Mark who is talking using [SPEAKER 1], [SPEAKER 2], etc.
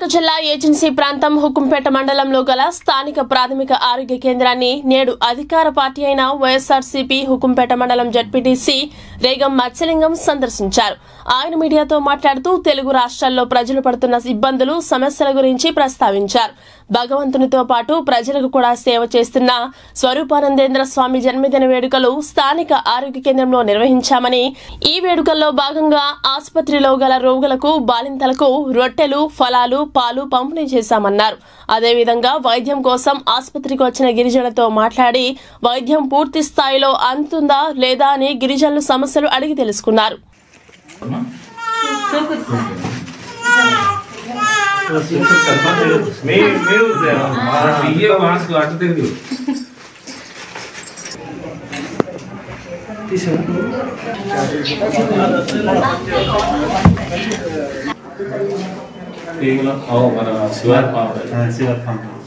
[SPEAKER 1] విశాఖ జిల్లా ఏజెన్సీ ప్రాంతం హుకుంపేట మండలంలో గల స్థానిక ప్రాథమిక ఆరోగ్య కేంద్రాన్ని నేడు అధికార పార్టీ అయిన వైఎస్ఆర్సీపీ హుకుంపేట మండలం జడ్పీటీసీ రేగం మత్స్యలింగం సందర్శించారు ఆయన మీడియాతో మాట్లాడుతూ తెలుగు రాష్ట్రాల్లో ప్రజలు పడుతున్న ఇబ్బందులు సమస్యల గురించి ప్రస్తావించారు భగవంతునితో పాటు ప్రజలకు కూడా సేవ చేస్తున్న స్వరూపానందేంద్ర స్వామి జన్మదిన వేడుకలు స్థానిక ఆరోగ్య కేంద్రంలో నిర్వహించామని ఈ వేడుకల్లో భాగంగా ఆసుపత్రిలో గల రోగులకు బాలింతలకు రొట్టెలు ఫలాలు పాలు పంపిణీ చేశామన్నారు అదేవిధంగా వైద్యం కోసం ఆసుపత్రికి వచ్చిన గిరిజనులతో మాట్లాడి వైద్యం పూర్తి స్థాయిలో అందుతుందా లేదా అని గిరిజనులు సమస్యలు అడిగి తెలుసుకున్నారు
[SPEAKER 2] మీరు మీరు బియ్య వాసు అటు తిరిగి మన శివారి పాప
[SPEAKER 3] శివ పంప